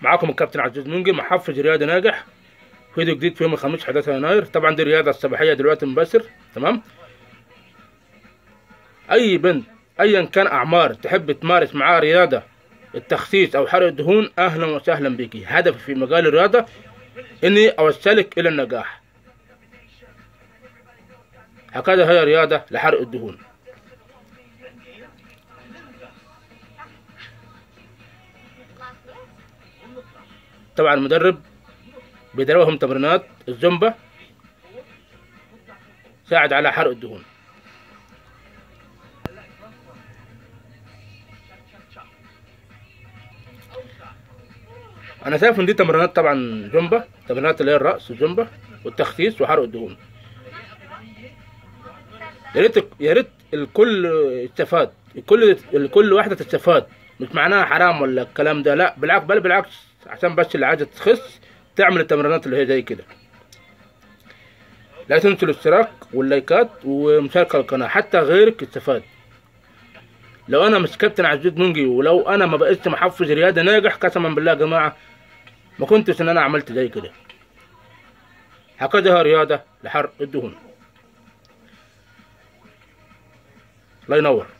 معاكم الكابتن عزيز منجي محفز رياضي ناجح فيديو جديد في يوم الخميس 11 يناير طبعا دي رياضه الصباحيه دلوقتي مباشر تمام اي بنت ايا كان اعمار تحب تمارس معاها رياضه التخسيس او حرق الدهون اهلا وسهلا بيكي هدفي في مجال الرياضه اني اوصلك الى النجاح هكذا هي رياضه لحرق الدهون طبعا المدرب بيدربهم تمرينات الزومبا ساعد على حرق الدهون انا شايف ان دي تمرينات طبعا زومبا تمرينات اللي هي الرأس الزومبا والتخسيس وحرق الدهون يا ريت يا ريت الكل يستفاد الكل الكل واحده تستفاد مش معناها حرام ولا الكلام ده لا بالعكس بل بالعكس عشان بس اللي عايزه تخس تعمل التمرينات اللي هي زي كده لا تنسوا الاشتراك واللايكات ومشاركة القناة حتى غيرك يستفاد لو انا مش كابتن عزيز منجي ولو انا ما بقيتش محفز رياضي ناجح قسما بالله يا جماعة ما كنتش ان انا عملت زي كده هكذا رياضة لحرق الدهون الله ينور